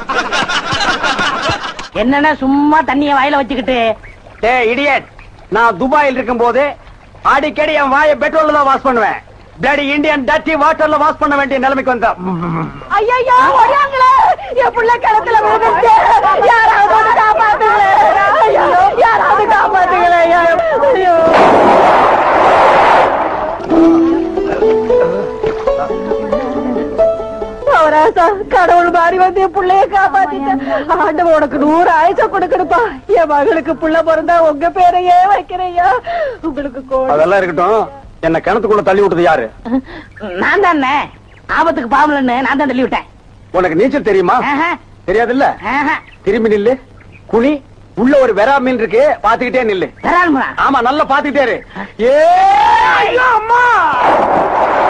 என்னன்னா சும்மா தண்ணிய வாயில வச்சுக்கிட்டு டே இடியட் நான் துபாயில் இருக்கும் போது அடிக்கடி என் வாயை பெட்ரோல்ல தான் வாஷ் பண்ணுவேன் பிளடி இந்தியன் டட்டி வாட்டர்ல வாஷ் பண்ண வேண்டிய நிலைமைக்கு வந்தா ஐயோ ஓடியாங்களே என் புள்ள கிணத்துல விழுந்துச்சு யாராவது வந்து காப்பாத்துங்களே ஐயோ யாராவது காப்பாத்துங்களே ஐயோ அவராசா கடவுள் மாதிரி வந்து என் புள்ளைய காப்பாத்திட்டேன் ஆண்டவன் உனக்கு நூறு ஆயுச கொடுக்கணுப்பா என் மகளுக்கு புள்ள பிறந்தா உங்க பேரையே வைக்கிறையா உங்களுக்கு கோடி அதெல்லாம் இருக்கட்டும் என்ன கிணத்துக்குள்ள தள்ளி விட்டது யாரு நான் தானே ஆபத்துக்கு பாவலன்னு நான் தான் தள்ளி விட்டேன் உனக்கு நீச்சல் தெரியுமா ஆஹா, தெரியாதுல்ல ஆஹா. திரும்பி நில்லு குனி உள்ள ஒரு வெறா மீன் இருக்கு பாத்துக்கிட்டே நில்லு தராளுங்களா ஆமா நல்லா பாத்துக்கிட்டே இரு ஏ ஐயோ, அம்மா